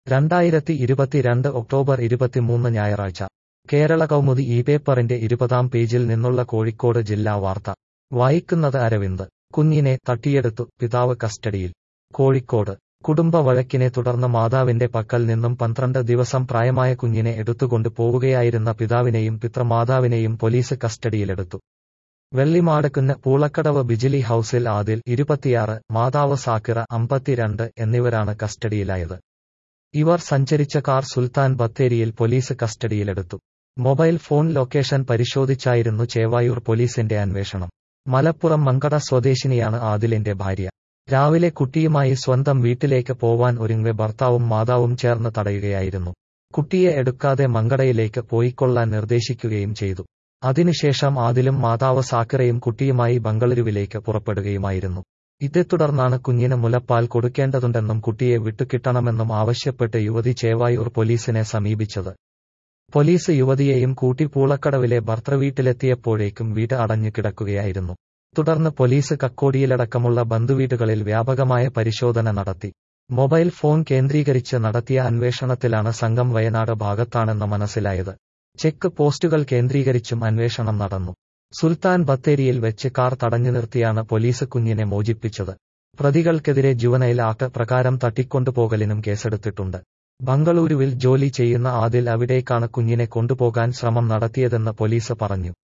രണ്ടായിരത്തി ഇരുപത്തിരണ്ട് ഒക്ടോബർ ഇരുപത്തിമൂന്ന് ഞായറാഴ്ച കേരള കൗമുദി ഈ പേപ്പറിന്റെ ഇരുപതാം പേജിൽ നിന്നുള്ള കോഴിക്കോട് ജില്ലാ വാർത്ത വായിക്കുന്നത് അരവിന്ദ് കുഞ്ഞിനെ തട്ടിയെടുത്തു പിതാവ് കസ്റ്റഡിയിൽ കോഴിക്കോട് കുടുംബ വഴക്കിനെ തുടർന്ന് മാതാവിന്റെ പക്കൽ നിന്നും പന്ത്രണ്ട് ദിവസം പ്രായമായ കുഞ്ഞിനെ എടുത്തുകൊണ്ട് പോവുകയായിരുന്ന പിതാവിനെയും പിതൃമാതാവിനെയും പോലീസ് കസ്റ്റഡിയിലെടുത്തു വെള്ളിമാടക്കുന്ന് പൂളക്കടവ് ബിജിലി ഹൌസിൽ ആദിൽ ഇരുപത്തിയാറ് മാതാവ് സാക്കിറ അമ്പത്തിരണ്ട് എന്നിവരാണ് കസ്റ്റഡിയിലായത് ഇവർ സഞ്ചരിച്ച കാർ സുൽത്താൻ ബത്തേരിയിൽ പോലീസ് കസ്റ്റഡിയിലെടുത്തു മൊബൈൽ ഫോൺ ലൊക്കേഷൻ പരിശോധിച്ചായിരുന്നു ചേവായൂർ പോലീസിന്റെ അന്വേഷണം മലപ്പുറം മങ്കട സ്വദേശിനിയാണ് ആദിലിന്റെ ഭാര്യ രാവിലെ കുട്ടിയുമായി സ്വന്തം വീട്ടിലേക്ക് പോവാൻ ഒരുങ്ങെ ഭർത്താവും മാതാവും ചേർന്ന് തടയുകയായിരുന്നു കുട്ടിയെ എടുക്കാതെ മങ്കടയിലേക്ക് പോയിക്കൊള്ളാൻ നിർദ്ദേശിക്കുകയും ചെയ്തു അതിനുശേഷം ആദിലും മാതാവ് സാക്കിറയും കുട്ടിയുമായി ബംഗളൂരുവിലേക്ക് പുറപ്പെടുകയുമായിരുന്നു ഇതേ തുടർന്നാണ് കുഞ്ഞിന് മുലപ്പാൽ കൊടുക്കേണ്ടതുണ്ടെന്നും കുട്ടിയെ വിട്ടുകിട്ടണമെന്നും ആവശ്യപ്പെട്ട് യുവതി ചേവായൂർ പോലീസിനെ സമീപിച്ചത് പോലീസ് യുവതിയെയും കൂട്ടി പൂളക്കടവിലെ ഭർത്തൃവീട്ടിലെത്തിയപ്പോഴേക്കും വീട് അടഞ്ഞു കിടക്കുകയായിരുന്നു തുടർന്ന് പോലീസ് കക്കോടിയിലടക്കമുള്ള ബന്ധുവീടുകളിൽ വ്യാപകമായ പരിശോധന നടത്തി മൊബൈൽ ഫോൺ കേന്ദ്രീകരിച്ച് നടത്തിയ അന്വേഷണത്തിലാണ് സംഘം വയനാട് ഭാഗത്താണെന്ന് മനസ്സിലായത് ചെക്ക് പോസ്റ്റുകൾ കേന്ദ്രീകരിച്ചും അന്വേഷണം നടന്നു സുൽത്താൻ ബത്തേരിയിൽ വെച്ച് കാർ തടഞ്ഞു നിർത്തിയാണ് പോലീസ് കുഞ്ഞിനെ മോചിപ്പിച്ചത് പ്രതികൾക്കെതിരെ ജുവനൈൽ ആക്ട് പ്രകാരം തട്ടിക്കൊണ്ടുപോകലിനും കേസെടുത്തിട്ടുണ്ട് ബംഗളൂരുവിൽ ജോലി ചെയ്യുന്ന ആദിൽ അവിടേക്കാണ് കുഞ്ഞിനെ കൊണ്ടുപോകാൻ ശ്രമം നടത്തിയതെന്ന് പോലീസ് പറഞ്ഞു